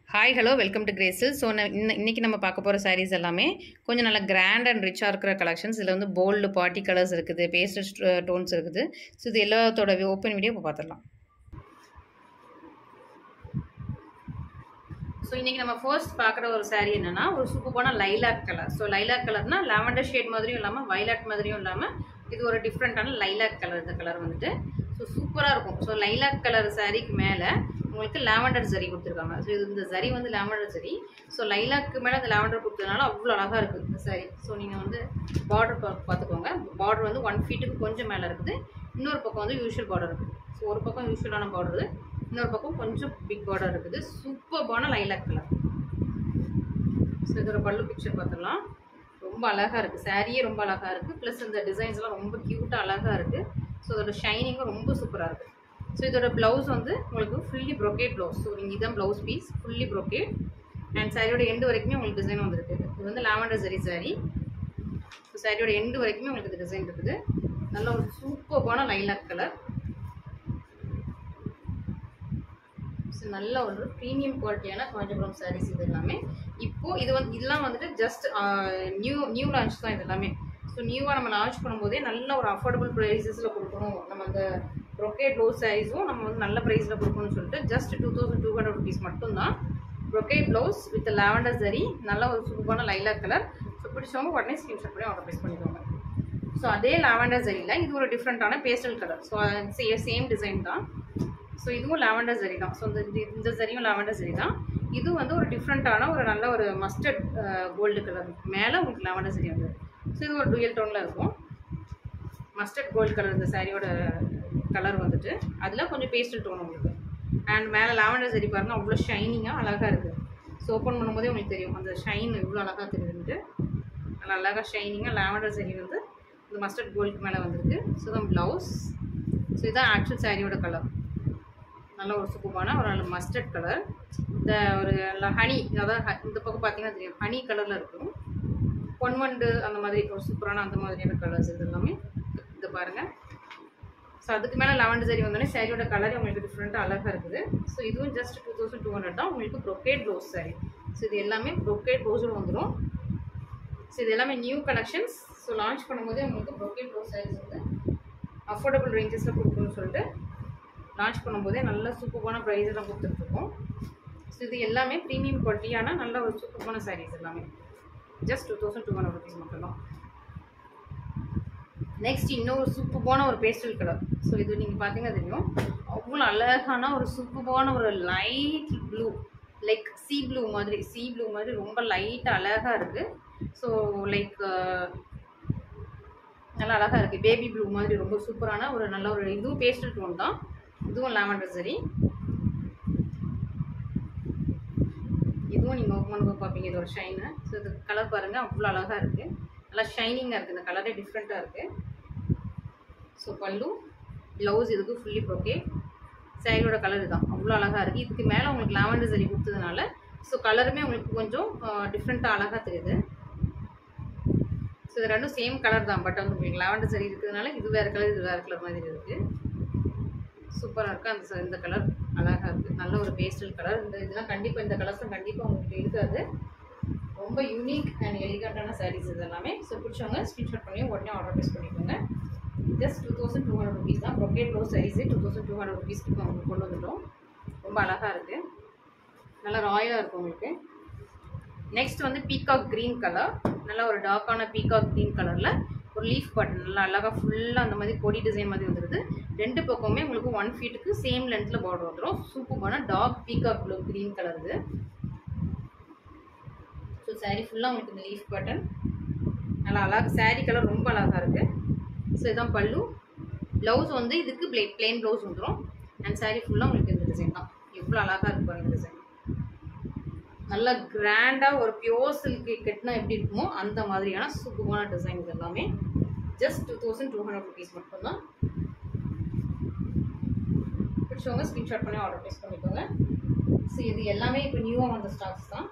hi hello welcome to கிரேசில் so இன்னைக்கு நம்ம பார்க்க போகிற சாரீஸ் எல்லாமே கொஞ்சம் நல்லா கிராண்ட் அண்ட் ரிச்சாக இருக்கிற கலெக்ஷன்ஸ் இதில் வந்து போல்டு பார்ட்டி கலர்ஸ் இருக்குது பேஸ்டல் டோன்ஸ் இருக்குது ஸோ இது எல்லாத்தோட ஓப்பன் வீடியோ இப்போ பார்த்துடலாம் ஸோ இன்றைக்கி நம்ம ஃபர்ஸ்ட் பார்க்குற ஒரு saree என்னென்னா ஒரு சூப்பரான லைலாக் கலர் ஸோ லைலாக் கலர்னா லாவெண்டர் ஷேட் மாதிரியும் இல்லாமல் வைலாக் மாதிரியும் இல்லாமல் இது ஒரு டிஃப்ரெண்ட்டான லைலாக் கலர் இந்த கலர் வந்துட்டு ஸோ சூப்பராக இருக்கும் ஸோ லைலாக் கலர் சாரீக்கு மேலே உங்களுக்கு லாவெண்டர் ஜரி கொடுத்துருக்காங்க ஸோ இது இந்த ஜரி வந்து லாவெண்டர் ஜரி ஸோ லைலாக்கு மேலே அந்த லாவெண்டர் கொடுத்ததுனால அவ்வளோ அழகாக இருக்குது இந்த சாரீ ஸோ நீங்கள் வந்து பார்டர் பார்த்துக்கோங்க பார்டர் வந்து ஒன் ஃபீட்டுக்கு கொஞ்சம் மேலே இருக்குது இன்னொரு பக்கம் வந்து யூஷுவல் பார்டர் இருக்குது ஸோ ஒரு பக்கம் யூஷுவலான பார்டர் இன்னொரு பக்கம் கொஞ்சம் பிக் பார்டர் இருக்குது சூப்பர்பான லைலாக் கலர் ஸோ இதோட பல்லு பிக்சர் பார்த்துடலாம் ரொம்ப அழகாக இருக்குது சாரியே ரொம்ப அழகாக இருக்குது ப்ளஸ் இந்த டிசைன்ஸ்லாம் ரொம்ப க்யூட்டாக அழகாக இருக்குது ஸோ அதோட ஷைனிங்கும் ரொம்ப சூப்பராக இருக்குது ஸோ இதோட ப்ளவுஸ் வந்து உங்களுக்கு ஃபுல்லி ப்ரொக்கேட் ப்ளவுஸ் ஸோ நீங்கள் இதான் blouse piece fully brocade and சாரியோட எண்டு வரைக்குமே உங்களுக்கு டிசைன் வந்துருக்கு இது வந்து லாவெண்டர் சரி சாரி ஸோ சாரியோட எண்டு வரைக்குமே உங்களுக்கு இந்த டிசைன் இருக்குது நல்ல ஒரு சூப்பர்பான லைலாக் கலர் ஸோ நல்ல ஒரு ப்ரீமியம் குவாலிட்டியான காஞ்சிபுரம் சாரீஸ் இது எல்லாமே இப்போது இது வந்து இதெல்லாம் வந்துட்டு ஜஸ்ட் நியூ நியூ லான்ச் தான் இது எல்லாமே ஸோ நியூவாக நம்ம லான்ச் பண்ணும்போதே நல்ல ஒரு அஃபோர்டபுள் ப்ரைஸஸில் கொடுக்கணும் நம்ம அந்த ப்ரொக்கேட் ப்ளவுஸ் சாரீஸும் நம்ம வந்து நல்ல ப்ரைஸில் கொடுக்கணும்னு சொல்லிட்டு just two thousand two hundred rupees மட்டும்தான் brocade blouse with lavender zari நல்ல ஒரு சூப்பரான லைலாக் கலர் ஸோ பிடிச்சவங்க உடனே ஸ்க்ரீன்ஷாட் பண்ணி ஆர்டர் ப்ளேஸ் பண்ணிக்கோங்க ஸோ அதே லாவெண்டர் சரியில் இது ஒரு டிஃப்ரெண்ட்டான pastel colour so same design தான் ஸோ இதுவும் லாவெண்டர் சரி தான் ஸோ இந்த இது- இந்த சரியும் லாவெண்டர் சரி தான் இது வந்து ஒரு டிஃப்ரெண்ட்டான ஒரு நல்ல ஒரு மஸ்டர்ட் கோல்டு கலர் மேலே உங்களுக்கு லாவெண்டர் சரி வந்து ஸோ இது ஒரு டுயல் டோனில் இருக்கும் மஸ்டர்ட் கோல்டு கலர் இந்த சாரியோட கலர் வந்துட்டு அதில் கொஞ்சம் பேஸ்டல் டோன் உங்களுக்கு அண்ட் மேலே லாவெண்டர் சரி பாருங்கள் அவ்வளோ ஷைனிங்காக அழகாக இருக்குது ஸோ ஓப்பன் பண்ணும்போதே உங்களுக்கு தெரியும் அந்த ஷைன் இவ்வளோ அழகாக தெரியுதுன்ட்டு நல்லா அழகாக ஷைனிங்காக லாவெண்டர் சரி வந்து இந்த மஸ்டர்ட் கோல்டுக்கு மேலே வந்திருக்கு ஸோ தான் ப்ளவுஸ் ஸோ இதுதான் ஆக்சுவல் சாரியோட கலர் நல்ல ஒரு சூப்பரான ஒரு நல்ல மஸ்டர்ட் கலர் இந்த ஒரு ஹனி அதாவது ஹ- இந்த பக்கம் பார்த்தீங்கன்னா தெரியும் ஹனி கலரில் இருக்கும் பொன்வண்டு அந்த மாதிரி ஒரு சூப்பரான அந்த மாதிரியான கலர்ஸ் இது எல்லாமே இது பாருங்கள் ஸோ அதுக்கு மேலே லெவன்ட் சரி வந்தோடனே சாரியோட கலர் உங்களுக்கு டிஃப்ரெண்ட்டாக அழகாக இருக்குது ஸோ இதுவும் just two thousand two hundred தான் உங்களுக்கு ப்ரொக்கேட் ப்ளவுஸ் சாரி ஸோ இது எல்லாமே ப்ரொக்கேட் ப்ளவுஸும் வந்துடும் ஸோ இது எல்லாமே நியூ கலெக்ஷன்ஸ் ஸோ லான்ச் பண்ணும்போதே உங்களுக்கு ப்ரொக்கேட் ப்ளவுஸ் சாரீஸ் வந்து அஃபோர்டபுள் ரேஞ்சஸில் கொடுக்கணும்னு சொல்லிட்டு லான்ச் பண்ணும்போதே நல்ல சூப்பரான ப்ரைஸில் தான் கொடுத்துட்ருக்கோம் ஸோ இது எல்லாமே ப்ரீமியம் குவாலிட்டியான நல்ல ஒரு சூப்பரான சாரீஸ் எல்லாமே just two thousand two hundred rupees மட்டும்தான் நெக்ஸ்ட் இன்னொரு சூப்பரான ஒரு பேஸ்டல் கலர் ஸோ இது நீங்கள் பார்த்தீங்கன்னா தெரியும் அவ்வளோ அழகான ஒரு சூப்பரான ஒரு light blue like sea blue மாதிரி சீ ப்ளூ மாதிரி ரொம்ப லைட்டாக அழகாக இருக்குது ஸோ லைக் நல்லா அழகாக இருக்குது பேபி ப்ளூ மாதிரி ரொம்ப சூப்பரான ஒரு நல்ல ஒரு இதுவும் பேஸ்டல் டோன் தான் இதுவும் லாவெண்டர் சரி இதுவும் நீங்கள் ஓப்பன் பண்ணி பார்ப்பீங்க இது ஒரு ஷைனு ஸோ இது கலர் பாருங்கள் அவ்வளோ அழகாக இருக்குது நல்லா ஷைனிங்காக இருக்குது இந்த கலரே டிஃப்ரெண்ட்டாக இருக்குது ஸோ பல்லு ப்ளவுஸ் இதுக்கு ஃபுல்லி ப்ரோக்கே சாரியோட கலர் தான் அவ்வளோ அழகாக இருக்குது இதுக்கு மேலே உங்களுக்கு லாவெண்டர் சரி கொடுத்ததுனால ஸோ கலருமே உங்களுக்கு கொஞ்சம் டிஃப்ரெண்ட்டாக அழகாக தெரியுது ஸோ இது ரெண்டும் சேம் கலர் தான் பட் வந்து உங்களுக்கு லாவெண்டர் சரி இருக்கிறதுனால இது வேறு கலர் இது வேறு கலர் மாதிரி இருக்குது சூப்பராக இருக்குது அந்த ச- இந்த கலர் அழகாக இருக்குது நல்ல ஒரு பேஸ்டல் கலர் இந்த இதெல்லாம் கண்டிப்பாக இந்த கலர்ஸும் கண்டிப்பாக உங்களுக்கு இருக்காது ரொம்ப யூனிக் அண்ட் எலிகண்டான சாரீஸ் இது எல்லாமே ஸோ பிடிச்சவங்க ஸ்க்ரீன்ஷாட் பண்ணி உடனே ஆர்டர் ப்ளேஸ் பண்ணிக்கோங்க just two thousand two hundred rupees தான் ப்ரொக்கேட் ப்ளவுஸ் சாரீஸே டூ தௌசண்ட் டூ ஹண்ட்ரட் ருபீஸ்க்கு உங்களுக்கு கொண்டு வந்துட்டோம் ரொம்ப அழகாக இருக்குது நல்லா ராயலாக இருக்கும் உங்களுக்கு நெக்ஸ்ட் வந்து பீகாக் க்ரீன் கலர் நல்ல ஒரு டார்க்கான பீகாக் க்ரீன் கலரில் ஒரு லீஃப் பட்டன் நல்லா அழகாக ஃபுல்லாக அந்த மாதிரி கொடி டிசைன் மாதிரி வந்துடுது ரெண்டு பக்கமுமே உங்களுக்கு ஒன் ஃபீட்டுக்கு சேம் லென்த்தில் பார்டர் வந்துடும் சூப்பரான dark peacock blue green colour இது ஸோ saree ஃபுல்லாக உங்களுக்கு இந்த லீஃப் பட்டன் நல்லா அழகா saree கலர் ரொம்ப அழகாக இருக்குது ஸோ இதுதான் பல்லு ப்ளவுஸ் வந்து இதுக்கு ப்ளே பிளெயின் ப்ளவுஸ் வந்துடும் அண்ட் saree ஃபுல்லாக உங்களுக்கு இந்த டிசைன் தான் எவ்வளோ அழகாக இருக்கு பாருங்க டிசைன் நல்லா கிராண்டாக ஒரு பியோர் சில்க்கு கட்டினா எப்படி இருக்குமோ அந்த மாதிரியான சூப்பரான டிசைன் இது எல்லாமே just two thousand two hundred rupees மட்டும்தான் பிடிச்சவங்க ஸ்க்ரீன்ஷாட் பண்ணி ஆர்டர் ப்ளேஸ் பண்ணிக்கோங்க ஸோ இது எல்லாமே இப்போ நியூவாக வந்த ஸ்டாக்ஸ் தான்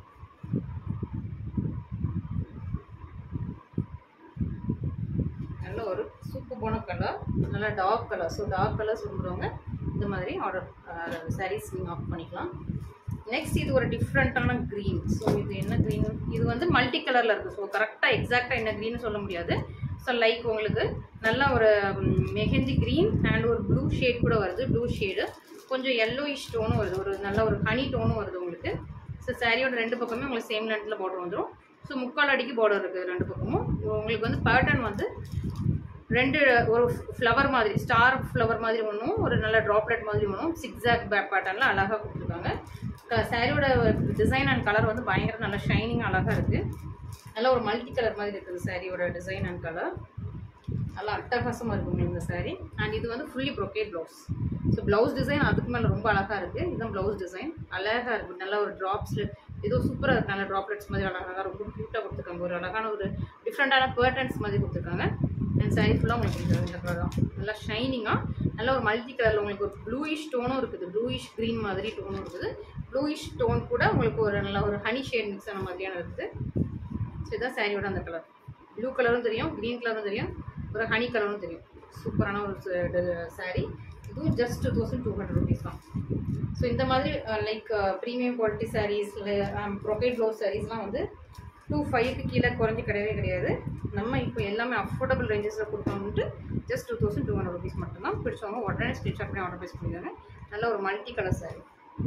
நல்ல ஒரு சூப்பரான கலர் நல்ல dark colour so dark colours விரும்புகிறவங்க இந்த மாதிரி ஆர்டர் சாரீஸ் நீங்கள் ஆஃப் பண்ணிக்கலாம் நெக்ஸ்ட் இது ஒரு டிஃப்ரெண்ட்டான க்ரீன் ஸோ இது என்ன க்ரீன் இது வந்து மல்டி கலரில் இருக்குது ஸோ கரெக்டாக எக்ஸாக்டாக என்ன க்ரீன் சொல்ல முடியாது ஸோ லைக் உங்களுக்கு நல்ல ஒரு மெஹந்தி க்ரீன் அண்ட் ஒரு ப்ளூ ஷேட் கூட வருது ப்ளூ ஷேடு கொஞ்சம் yellowish டோனும் வருது ஒரு நல்ல ஒரு ஹனி டோனும் வருது உங்களுக்கு ஸோ சாரியோட ரெண்டு பக்கமே உங்களுக்கு சேம் லென்த்தில் பார்டர் வந்துடும் ஸோ முக்கால் அடிக்கு பார்டர் இருக்குது ரெண்டு பக்கமும் உங்களுக்கு வந்து பேட்டர்ன் வந்து ரெண்டு ஒரு ஃப்ளவர் மாதிரி ஸ்டார் ஃப்ளவர் மாதிரி ஒன்றும் ஒரு நல்ல ட்ராப்லெட் மாதிரி ஒன்றும் சிக்ஸாக் பேக் பேட்டர்னில் அழகாக கொடுத்துருக்காங்க சாரியோட டிசைன் அண்ட் கலர் வந்து பயங்கர நல்ல ஷைனிங் அழகாக இருக்குது நல்ல ஒரு மல்டி கலர் மாதிரி இருக்குது சாரியோட டிசைன் அண்ட் கலர் நல்லா அட்டகாசமாக இருக்கும் உங்களுக்கு இந்த saree அண்ட் இது வந்து fully brocade blouse so blouse design அதுக்கு மேலே ரொம்ப அழகாக இருக்குது இதுதான் ப்ளவுஸ் டிசைன் அழகாக இருக்குது நல்ல ஒரு ட்ராப்ஸில் ஏதோ சூப்பராக இருக்குது நல்ல ட்ராப்லெட்ஸ் மாதிரி அழகாக ரொம்ப க்யூட்டாக கொடுத்துருக்காங்க ஒரு அழகான ஒரு டிஃப்ரெண்ட்டான பேட்டர்ன்ஸ் மாதிரி கொடுத்துருக்காங்க அண்ட் saree ஃபுல்லாக உங்களுக்கு இந்த இந்த கலர் தான் நல்லா ஷைனிங்காக நல்ல ஒரு மல்டி கலரில் உங்களுக்கு ஒரு ப்ளூயிஷ் டோனும் இருக்குது ப்ளூயிஷ் க்ரீன் மாதிரி டோனும் இருக்குது ப்ளூயிஷ் டோன் கூட உங்களுக்கு ஒரு நல்ல ஒரு ஹனி ஷேட் மிக்ஸ் ஆன மாதிரியான இருக்குது ஸோ இதுதான் சாரியோட அந்த கலர் ப்ளூ கலரும் தெரியும் க்ரீன் கலரும் தெரியும் ஒரு ஹனி கலரும் தெரியும் சூப்பரான ஒரு சாரீ இதுவும் just two thousand two hundred rupees தான் ஸோ இந்த மாதிரி like premium quality saris brocade blouse சாரீஸ்லாம் வந்து டூ ஃபைவ்க்கு கீழே குறைஞ்சி கிடையவே கிடையாது நம்ம இப்போ எல்லாமே அஃபோர்டபுள் ரேஞ்சஸில் கொடுக்கணுன்ட்டு just two thousand two hundred rupees மட்டும்தான் பிடிச்சவங்க உடனே ஸ்க்ரீன்ஷாட் பண்ணி ஆர்டர் ப்ளேஸ் பண்ணிடுங்க நல்ல ஒரு மல்டி கலர் சாரீ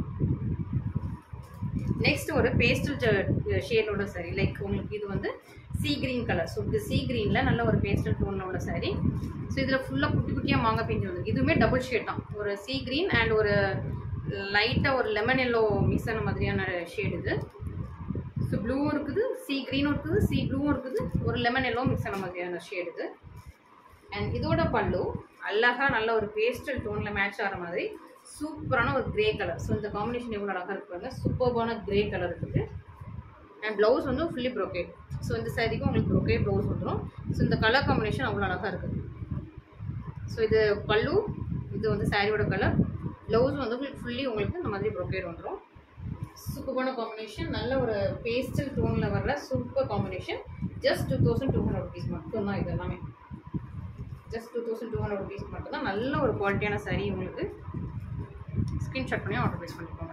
நெக்ஸ்ட் ஒரு பேஸ்டல் ஷேடோட சாரி லைக் உங்களுக்கு இது வந்து சீ கிரீன் கலர் ஸோ இது சீ க்ரீனில் நல்ல ஒரு பேஸ்டல் டோனில் உள்ள சாரி ஸோ இதில் ஃபுல்லாக குட்டி குட்டியாக மாங்காய் பிஞ்சு வந்து இதுவுமே டபுள் ஷேட் தான் ஒரு சீ கிரீன் அண்ட் ஒரு லைட்டாக ஒரு லெமன் எல்லோ மிக்ஸ் ஆன மாதிரியான ஷேட் இது ஸோ ப்ளூவும் இருக்குது சீ க்ரீனும் இருக்குது சீ ப்ளூவும் இருக்குது ஒரு லெமன் எல்லோ மிக்ஸ் ஆன மாதிரியான ஷேட் இது அண்ட் இதோட பல்லு அழகா நல்ல ஒரு பேஸ்டல் டோனில் மேட்ச் ஆகிற மாதிரி சூப்பரான ஒரு கிரே கலர் ஸோ இந்த காம்பினேஷன் எவ்வளோ அழகாக இருப்பாங்க சூப்பர்பான கிரே கலர் இருக்குது அண்ட் ப்ளவுஸ் வந்து ஃபுல்லி ப்ரொக்கேட் ஸோ இந்த சாரிக்கும் உங்களுக்கு ப்ரொக்கேட் ப்ளவுஸ் வந்துடும் ஸோ இந்த கலர் காம்பினேஷன் அவ்வளோ அழகாக இருக்குது ஸோ இது பல்லு இது வந்து சாரியோட கலர் ப்ளவுஸ் வந்து உங்களுக்கு ஃபுல்லி உங்களுக்கு இந்த மாதிரி ப்ரொக்கேட் வந்துடும் சூப்பரான காம்பினேஷன் நல்ல ஒரு பேஸ்டல் டோனில் வர்ற super combination just two thousand two hundred rupees மட்டும் தான் இது எல்லாமே just two thousand two hundred rupees மட்டும் தான் நல்ல ஒரு குவாலிட்டியான saree உங்களுக்கு ஸ்க்ரீன்ஷாட் பண்ணி ஆர்டர் ப்ளேஸ் பண்ணிக்கோங்க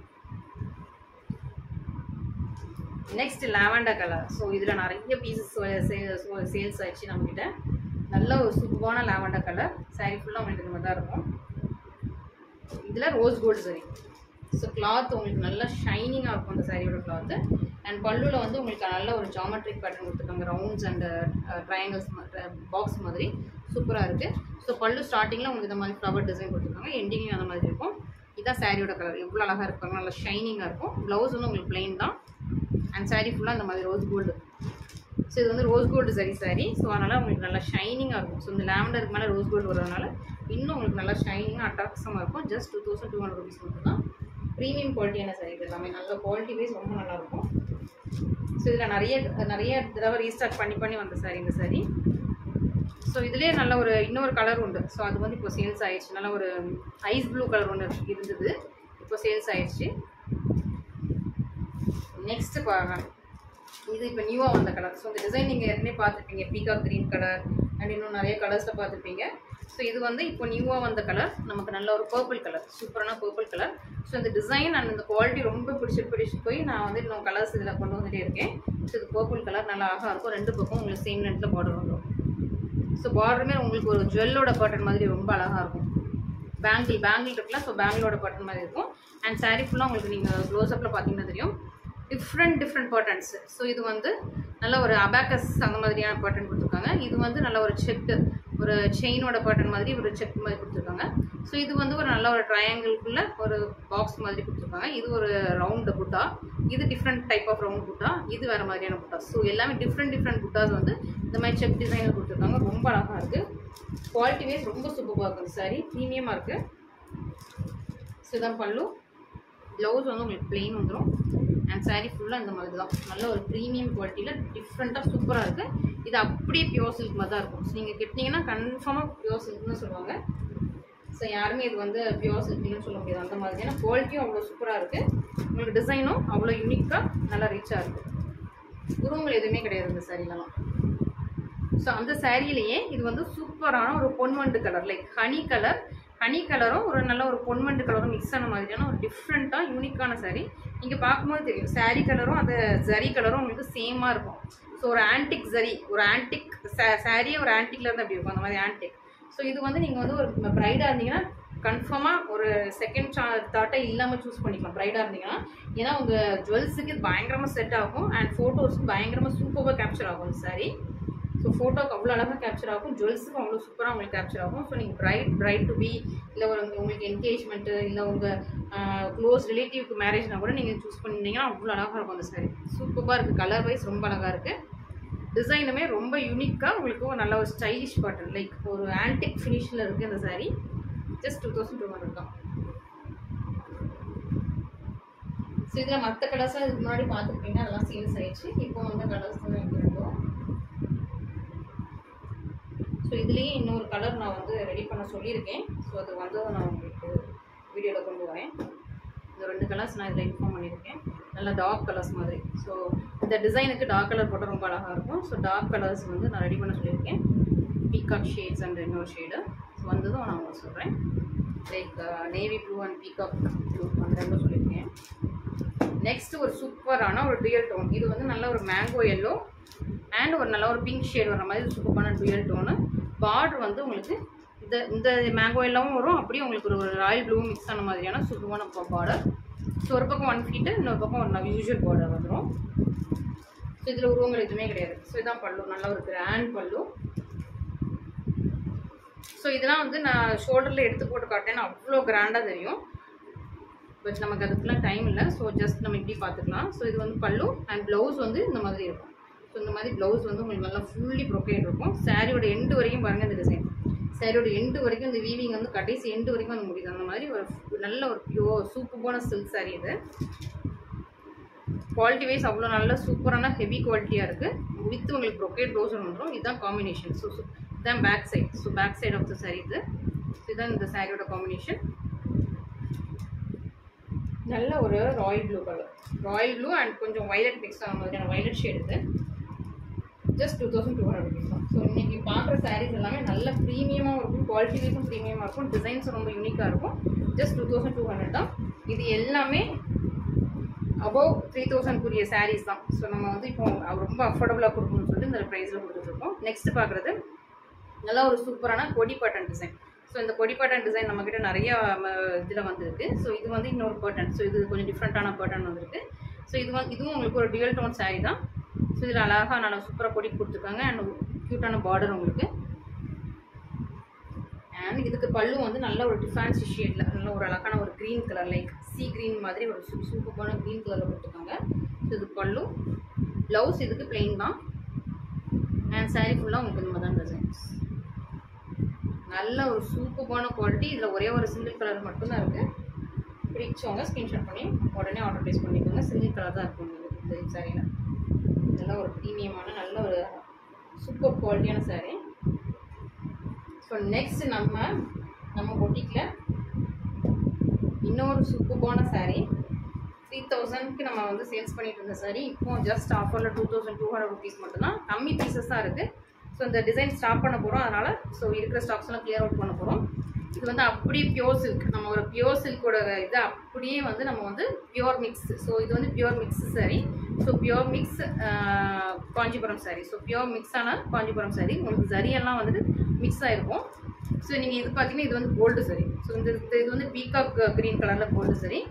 நெக்ஸ்ட் லாவெண்டர் கலர் ஸோ இதில் நிறைய பீசஸ் சேல்ஸ் ஆயிடுச்சு நம்மக்கிட்ட நல்ல ஒரு சூப்பரான லாவெண்டர் கலர் saree ஃபுல்லாக உங்களுக்கு இந்த மாதிரி தான் இருக்கும் இதில் rose gold zari so cloth உங்களுக்கு நல்லா ஷைனிங்காக இருக்கும் அந்த சாரியோட கிளாத்து அண்ட் பல்லுவில் வந்து உங்களுக்கு நல்ல ஒரு ஜாமெட்ரிக் பேட்டர்ன் கொடுத்துருக்காங்க ரவுண்ட்ஸ் அண்ட் ட்ரையாங்கிள்ஸ் பாக்ஸ் மாதிரி சூப்பராக இருக்குது ஸோ பல்லு ஸ்டார்டிங்கில் உங்களுக்கு இந்த மாதிரி ஃப்ளவர் டிசைன் கொடுத்துருக்காங்க எண்டிங்கும் அந்த மாதிரி இருக்கும் இதான் சாரியோட கலர் எவ்வளோ அழகாக இருப்பாங்க நல்லா ஷைனிங்காக இருக்கும் ப்ளவுஸ் வந்து உங்களுக்கு plain தான் அண்ட் saree ஃபுல்லாக இந்த மாதிரி ரோஸ் கோல்டு ஸோ இது வந்து rose gold zari saree so அதனால் உங்களுக்கு நல்லா ஷைனிங்காக இருக்கும் ஸோ இந்த லாவெண்டருக்கு மேலே ரோஸ் கோல்டு வரதுனால இன்னும் உங்களுக்கு நல்லா ஷைனிங்காக அட்ராக்ஷமாக இருக்கும் just two thousand two hundred rupees மட்டும் தான் ப்ரீமியம் குவாலிட்டியான saree இது எல்லாமே நல்ல குவாலிட்டி வைஸ் ரொம்ப நல்லா இருக்கும் ஸோ இதில் நிறைய நிறைய தடவை ரீஸ்டார்ட் பண்ணி பண்ணி வந்த saree இந்த saree ஸோ இதுலேயே நல்ல ஒரு இன்னொரு கலர் உண்டு ஸோ அது வந்து இப்போ சேல்ஸ் ஆயிடுச்சு நல்ல ஒரு ஐஸ் ப்ளூ கலர் ஒன்று இருந்தது இப்போ சேல்ஸ் ஆயிடுச்சு நெக்ஸ்ட் பாருங்க இது இப்போ நியூவாக வந்த கலர் ஸோ இந்த டிசைன் நீங்கள் ஏற்கனவே பார்த்துருப்பீங்க பீகாக் க்ரீன் கலர் அண்ட் இன்னும் நிறைய கலர்ஸில் பார்த்துருப்பீங்க ஸோ இது வந்து இப்போ நியூவாக வந்த கலர் நமக்கு நல்ல ஒரு பர்பிள் கலர் சூப்பரான பர்பிள் கலர் ஸோ இந்த டிசைன் அண்ட் இந்த குவாலிட்டி ரொம்ப பிடிச்சி பிடிச்சி போய் நான் வந்து இன்னும் கலர்ஸ் இதில் கொண்டு வந்துட்டே இருக்கேன் ஸோ இது பர்பிள் கலர் நல்லா அழகாக இருக்கும் ரெண்டு பக்கம் உங்களுக்கு சேம் லென்த்தில் பார்டர் வந்துடும் ஸோ பார்டருமே உங்களுக்கு ஒரு ஜுவல்லோட பேட்டர்ன் மாதிரி ரொம்ப அழகாக இருக்கும் பேங்கிள் பேங்கிள் இருக்குல்ல ஸோ பேங்கிளோட பேட்டர்ன் மாதிரி இருக்கும் அண்ட் saree ஃபுல்லாக உங்களுக்கு நீங்கள் க்ளோஸ்அப்பில் பார்த்தீங்கன்னா தெரியும் டிஃப்ரெண்ட் டிஃப்ரெண்ட் பேட்டர்ன்ஸ் ஸோ இது வந்து நல்ல ஒரு அபாக்கஸ் அந்த மாதிரியான பேட்டர்ன் கொடுத்துருக்காங்க இது வந்து நல்ல ஒரு செட்டு ஒரு செயினோட பேட்டர்ன் மாதிரி ஒரு செக் மாதிரி கொடுத்துருக்காங்க ஸோ இது வந்து ஒரு நல்ல ஒரு ட்ரையாங்கிள்குள்ள ஒரு பாக்ஸ் மாதிரி கொடுத்துருக்காங்க இது ஒரு ரவுண்டு புட்டா இது டிஃப்ரெண்ட் டைப் ஆஃப் ரவுண்ட் புட்டா இது வேறு மாதிரியான புட்டா ஸோ எல்லாமே டிஃப்ரெண்ட் டிஃப்ரெண்ட் புட்டாஸ் வந்து இந்த மாதிரி செக் டிசைனில் கொடுத்துருக்காங்க ரொம்ப அழகாக இருக்குது குவாலிட்டி வைஸ் ரொம்ப சூப்பராக இருக்குது சாரி ப்ரீமியமாக இருக்குது ஸோ இதான் பல்லு ப்ளவுஸ் வந்து உங்களுக்கு plain வந்துடும் அண்ட் saree ஃபுல்லாக இந்த மாதிரி தான் நல்ல ஒரு ப்ரீமியம் குவாலிட்டியில் டிஃப்ரெண்ட்டாக சூப்பராக இருக்குது இது அப்படியே பியோர் சில்க் மாதிரி தான் இருக்கும் ஸோ நீங்கள் கட்டினீங்கன்னா கன்ஃபார்மாக பியோர் சில்க்னு சொல்லுவாங்க ஸோ யாருமே இது வந்து பியோர் சில்க்னு சொல்ல முடியாது அந்த மாதிரி ஏன்னா குவாலிட்டியும் அவ்வளோ சூப்பராக இருக்குது உங்களுக்கு டிசைனும் அவ்வளோ யூனிக்காக நல்லா ரிச்சாக இருக்குது உருவங்கள் எதுவுமே கிடையாது இந்த சாரீலலாம் ஸோ அந்த சாரியிலேயே இது வந்து சூப்பரான ஒரு பொன்வண்டு colour like honey colour honey கலரும் ஒரு நல்ல ஒரு பொன்வண்டு கலரும் மிக்ஸ் ஆன மாதிரியான ஒரு டிஃப்ரெண்ட்டாக யூனிக்கான saree இங்கே பார்க்கும்போது தெரியும் saree கலரும் அந்த ஜரி கலரும் உங்களுக்கு சேமாக இருக்கும் ஸோ ஒரு ஆன்டிக் ஜரி ஒரு ஆன்டிக் சாரியே ஒரு ஆன்டிக்ல இருந்து அப்படி இருக்கும் அந்த மாதிரி ஆன்டிக் ஸோ இது வந்து நீங்கள் வந்து ஒரு ப்ரைடாக இருந்தீங்கன்னா கன்ஃபார்மாக ஒரு செகண்ட் தாட்டை இல்லாமல் சூஸ் பண்ணிக்கலாம் ப்ரைடாக இருந்தீங்கன்னா ஏன்னா உங்கள் ஜுவல்ஸுக்கு இது பயங்கரமாக செட் ஆகும் அண்ட் ஃபோட்டோஸ்க்கு பயங்கரமாக சூப்பராக கேப்சர் ஆகும் இந்த saree ஸோ ஃபோட்டோக்கு அவ்வளோ அழகாக கேப்சர் ஆகும் ஜுவல்ஸுக்கும் அவ்வளோ சூப்பராக உங்களுக்கு கேப்சர் ஆகும் ஸோ நீங்கள் பிரைட் பிரைட் டு பி இல்லை ஒரு உங்களுக்கு என்கேஜ்மெண்ட்டு இல்லை உங்கள் க்ளோஸ் ரிலேட்டிவ்க்கு மேரேஜ்னா கூட நீங்கள் சூஸ் பண்ணிட்டீங்கன்னா அவ்வளோ அழகாக இருக்கும் அந்த saree சூப்பராக இருக்குது கலர் வைஸ் ரொம்ப அழகாக இருக்குது டிசைனுமே ரொம்ப யூனிக்காக உங்களுக்கு ஒரு நல்ல ஒரு ஸ்டைலிஷ் பேட்டர்ன் லைக் ஒரு ஆன்டிக் ஃபினிஷில் இருக்குது இந்த saree just two thousand two hundred தான் ஸோ இதில் மற்ற கலர்ஸ்லாம் இதுக்கு முன்னாடி பார்த்துருப்பீங்க அதெல்லாம் சேல்ஸ் ஆயிடுச்சு இப்போ வந்த கலர்ஸ் தான் இருக்கிறோம் ஸோ இதுலேயே இன்னொரு கலர் நான் வந்து ரெடி பண்ண சொல்லியிருக்கேன் ஸோ அது வந்து நான் உங்களுக்கு வீடியோவில் கொண்டு வரேன் இந்த ரெண்டு கலர்ஸ் நான் இதில் இன்ஃபார்ம் பண்ணியிருக்கேன் நல்லா டார்க் கலர்ஸ் மாதிரி ஸோ இந்த டிசைனுக்கு டார்க் கலர் போட்டால் ரொம்ப அழகாக இருக்கும் ஸோ டார்க் கலர்ஸ் வந்து நான் ரெடி பண்ண சொல்லியிருக்கேன் பீகாக் ஷேட்ஸ் அண்ட் இன்னொரு ஷேடு ஸோ வந்ததும் நான் உங்களுக்கு சொல்கிறேன் like navy blue and peacock blue அந்த ரெண்டும் சொல்லியிருக்கேன் நெக்ஸ்ட் ஒரு சூப்பரான ஒரு டுயல் டோன் இது வந்து நல்ல ஒரு மேங்கோ எல்லோ அண்ட் ஒரு நல்ல ஒரு பிங்க் ஷேட் வர மாதிரி சூப்பரான டுயல் டோனு பார்டர் வந்து உங்களுக்கு இந்த இந்த மேங்கோ எல்லாவும் வரும் அப்படியே உங்களுக்கு ஒரு ராயல் ப்ளூ மிக்ஸ் ஆன மாதிரியான சூப்பரான பார்டர் ஸோ ஒரு பக்கம் ஒன் ஃபீட்டு இன்னொரு பக்கம் ஒரு யூஷுவல் பார்டர் வந்துடும் ஸோ இதில் உருவங்கள் எதுவுமே கிடையாது ஸோ இதான் பல்லு நல்ல ஒரு கிராண்ட் பல்லு ஸோ இதெல்லாம் வந்து நான் ஷோல்டரில் எடுத்து போட்டு காட்டேன்னு அவ்வளோ கிராண்டாக தெரியும் பட் நமக்கு அதுக்குலாம் டைம் இல்லை ஸோ ஜஸ்ட் நம்ம இப்படி பார்த்துக்கலாம் ஸோ இது வந்து பல்லு அண்ட் ப்ளவுஸ் வந்து இந்த மாதிரி இருக்கும் ஸோ இந்த மாதிரி ப்ளவுஸ் வந்து உங்களுக்கு நல்லா ஃபுல்லி ப்ரொக்கேட் இருக்கும் சாரியோட எண்டு வரைக்கும் பாருங்கள் இந்த டிசைன் சாரியோட எண்டு வரைக்கும் இந்த வீவிங் வந்து கடைசி எண்டு வரைக்கும் வந்து முடியுது அந்த மாதிரி ஒரு நல்ல ஒரு பியூர் சூப்பரான சில்க் சாரி இது குவாலிட்டி வைஸ் அவ்வளோ நல்ல சூப்பரான ஹெவி குவாலிட்டியாக இருக்குது வித் உங்களுக்கு ப்ரொக்கேட் ப்ளவுஸ் வந்துடும் இதுதான் காம்பினேஷன் ஸோ இதுதான் back side so back side of the sari இது ஸோ இதுதான் இந்த சாரியோட காம்பினேஷன் நல்ல ஒரு royal blue colour royal blue and கொஞ்சம் வயலட் மிக்ஸ் ஆன மாதிரியான வயலட் ஷேட் இது just two thousand two hundred rupees தான் ஸோ இன்றைக்கி பார்க்குற சாரீஸ் எல்லாமே நல்ல ப்ரீமியமாக இருக்கும் குவாலிட்டி வைஸும் ப்ரீமியமாக இருக்கும் டிசைன்ஸ் ரொம்ப யூனிக்காக இருக்கும் just two thousand two hundred தான் இது எல்லாமே அபவ் த்ரீ தௌசண்ட்க்குரிய சாரீஸ் தான் ஸோ நம்ம வந்து இப்போ ரொம்ப அஃபோர்டபுளாக கொடுக்கணும்னு சொல்லிட்டு இந்த ப்ரைஸில் கொடுத்துட்ருக்கோம் நெக்ஸ்ட் பார்க்குறது நல்லா ஒரு சூப்பரான கொடி பட்டன் டிசைன் ஸோ இந்த கொடி பட்டன் டிசைன் நம்மக்கிட்ட நிறைய இதில் வந்திருக்கு ஸோ இது வந்து இன்னொரு பட்டன் ஸோ இது கொஞ்சம் டிஃப்ரெண்ட்டான பட்டன் வந்திருக்கு ஸோ இது வந்து இதுவும் உங்களுக்கு ஒரு டியூல் டோன் saree தான் ஸோ இதில் அழகாக நல்லா சூப்பராக கொடி கொடுத்துருக்காங்க அண்ட் க்யூட்டான பார்டர் உங்களுக்கு அண்ட் இதுக்கு பல்லு வந்து நல்ல ஒரு டிஃபான்சி ஷேடில் நல்ல ஒரு அழகான ஒரு green colour like sea green மாதிரி ஒரு சூ சூப்பரான க்ரீன் கலரில் கொடுத்துருக்காங்க ஸோ இது பல்லு ப்ளவுஸ் இதுக்கு plain தான் அண்ட் saree ஃபுல்லாக உங்களுக்கு இந்த மாதிரி தான் டிசைன்ஸ் நல்ல ஒரு சூப்பரான குவாலிட்டி இதில் ஒரே ஒரு சிங்கிள் கலர் மட்டும்தான் இருக்குது பிடிச்சவங்க ஸ்க்ரீன்ஷாட் பண்ணி உடனே ஆர்டர் ப்ளேஸ் பண்ணிக்கோங்க சிங்கிள் கலர் தான் இருக்கும் உங்களுக்கு இந்த சாரியில் நல்ல ஒரு ப்ரீமியமான நல்ல ஒரு சூப்பர் குவாலிட்டியான saree ஸோ நெக்ஸ்ட் நம்ம நம்ம பொட்டிக்கில் இன்னொரு சூப்பரான saree த்ரீ தௌசண்ட்க்கு நம்ம வந்து சேல்ஸ் பண்ணிட்டு இருந்த saree இப்போ ஜஸ்ட் ஆஃபரில் two thousand two hundred rupees மட்டும்தான் கம்மி பீசஸ் தான் இருக்குது ஸோ இந்த டிசைன் ஸ்டாப் பண்ண போகிறோம் அதனால் ஸோ இருக்கிற ஸ்டாக்ஸ்லாம் கிளியர் அவுட் பண்ண போகிறோம் இது வந்து அப்படியே பியோர் சில்க் நம்ம ஒரு பியோர் சில்கோட இது அப்படியே வந்து நம்ம வந்து பியோர் மிக்ஸ் ஸோ இது வந்து pure mix saree so pure mix Kanchipuram saree so pure மிக்ஸான காஞ்சிபுரம் saree உங்களுக்கு சரியெல்லாம் வந்துட்டு மிக்ஸ் ஆகிருக்கும் ஸோ நீங்கள் இது பார்த்தீங்கன்னா இது வந்து கோல்டு saree ஸோ இந்த இந்த இது வந்து பீகாக் க்ரீன் கலரில் கோல்டு saree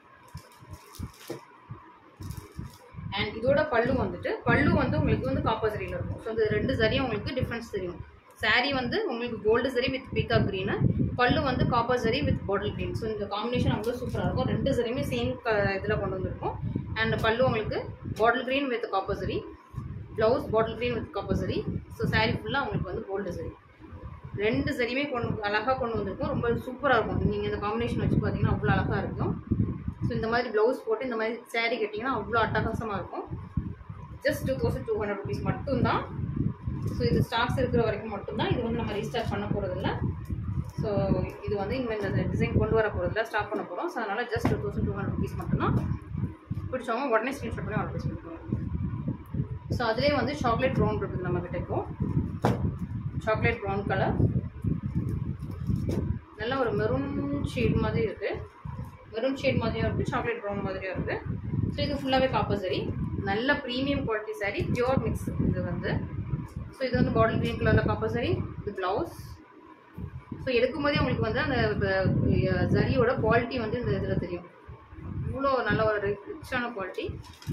அண்ட் இதோட பல்லு வந்துட்டு பல்லு வந்து உங்களுக்கு வந்து காப்பர் சரியில் இருக்கும் ஸோ இந்த ரெண்டு சரியும் உங்களுக்கு டிஃப்ரென்ஸ் தெரியும் saree வந்து உங்களுக்கு கோல்டு சரி வித் பீகா க்ரீனு பல்லு வந்து copper zari with bottle green so இந்த காம்பினேஷன் அவ்வளோ சூப்பராக இருக்கும் ரெண்டு சரியுமே சேம் இதில் கொண்டு வந்திருக்கும் அண்ட் பல்லு உங்களுக்கு bottle green with copper zari blouse bottle green with copper zari so saree ஃபுல்லாக உங்களுக்கு வந்து கோல்டு சரி ரெண்டு சரியுமே கொண்டு அழகாக கொண்டு வந்திருக்கும் ரொம்ப சூப்பராக இருக்கும் நீங்கள் இந்த காம்பினேஷன் வச்சு பார்த்தீங்கன்னா அவ்வளோ அழகாக இருக்கும் ஸோ இந்த மாதிரி ப்ளவுஸ் போட்டு இந்த மாதிரி saree கட்டிங்கன்னா அவ்வளோ அட்டகாசமாக இருக்கும் just two thousand two hundred rupees மட்டும்தான் ஸோ இது ஸ்டாக்ஸ் இருக்கிற வரைக்கும் மட்டும்தான் இது வந்து நம்ம ரீஸ்டார்ட் பண்ண போகிறதில்ல ஸோ இது வந்து இனிமேல் இந்த டிசைன் கொண்டு வர போகிறதில்ல ஸ்டாப் பண்ண போகிறோம் ஸோ அதனால் just two thousand two hundred rupees மட்டும்தான் பிடிச்சவங்க உடனே ஸ்க்ரீன்ஷாட் பண்ணி ஆர்டர் பண்ணிக்கோங்க ஸோ அதுலேயே வந்து சாக்லேட் ப்ரௌன் இருக்குது நம்மக்கிட்ட இப்போ சாக்லேட் ப்ரௌன் கலர் நல்ல ஒரு மெரூன் ஷேட் மாதிரி இருக்குது மெரூன் ஷேட் மாதிரியும் இருக்குது சாக்லேட் ப்ரௌன் மாதிரியும் இருக்குது ஸோ இது ஃபுல்லாகவே காப்பர் சரி நல்ல premium quality saree pure mix இது வந்து ஸோ இது வந்து பாட்டில் க்ரீன் கலரில் காப்பர் சரி இது ப்ளவுஸ் ஸோ எடுக்கும்போதே உங்களுக்கு வந்து அந்த அஹ், ஜரியோட குவாலிட்டி வந்து இந்த இதில் தெரியும் இவ்வளோ நல்ல ஒரு ரிச்சான quality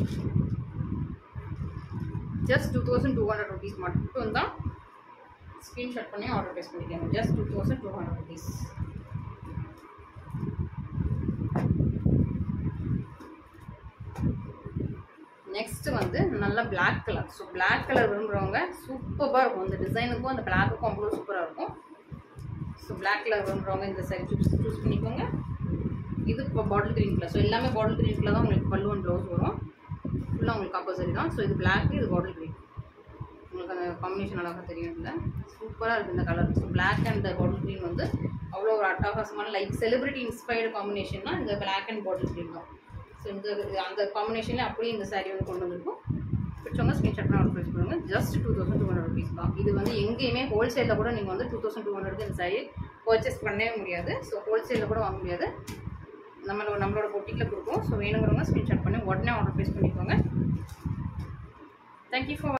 just two thousand two hundred rupees மட்டும் தான் ஸ்க்ரீன்ஷாட் பண்ணி ஆர்டர் ப்ளேஸ் பண்ணிக்கோங்க just two thousand two hundred rupees next வந்து நல்ல Black colour so Black colour விரும்புகிறவங்க சூப்பராக இருக்கும் இந்த டிசைனுக்கும் அந்த பிளாக்குக்கும் அவ்வளோ சூப்பராக இருக்கும் ஸோ Black கலர் விரும்புகிறவங்க இந்த சைட் சூஸ் சூஸ் பண்ணிக்கோங்க இது இப்போ பாட்டில் க்ரீன் கலர் ஸோ எல்லாமே பாட்டில் க்ரீன் கலர் தான் உங்களுக்கு பல்லு அண்ட் ப்ளவுஸ் வரும் ஃபுல்லாக உங்களுக்கு கம்பல்சரி தான் ஸோ இது Black இது பாட்டில் க்ரீன் உங்களுக்கு அந்த காம்பினேஷன் அழகாக தெரியும் இல்லை சூப்பராக இருக்குது இந்த colour so Black and bottle green வந்து அவ்வளோ ஒரு அட்டகாசமான லைக் செலிபிரிட்டி இன்ஸ்பயர்டு காம்பினேஷன்னா இந்த Black அண்ட் பாட்டில் க்ரீன் தான் ஸோ இந்த இது- அந்த காம்பினேஷனில் அப்படியே இந்த saree வந்து கொண்டு வந்திருக்கும் பிடிச்சவங்க ஸ்க்ரீன்ஷாட் பண்ணி ஆர்டர் ப்ரைஸ் பண்ணுங்க just two thousand two hundred rupees தான் இது வந்து எங்கேயுமே ஹோல்சேலில் கூட நீங்கள் வந்து டூ தௌசண்ட் டூ ஹண்ட்ரட்க்கு இந்த saree பர்ச்சேஸ் பண்ணவே முடியாது ஸோ ஹோல்சேலில் கூட வாங்க முடியாது நம்மளோட நம்மளோட பொட்டிக்கில் கொடுப்போம் ஸோ வேணுங்கிறவங்க ஸ்க்ரீன்ஷாட் பண்ணி உடனே ஆர்டர் ப்ளேஸ் பண்ணிக்கோங்க தேங்க்யூ ஃபார்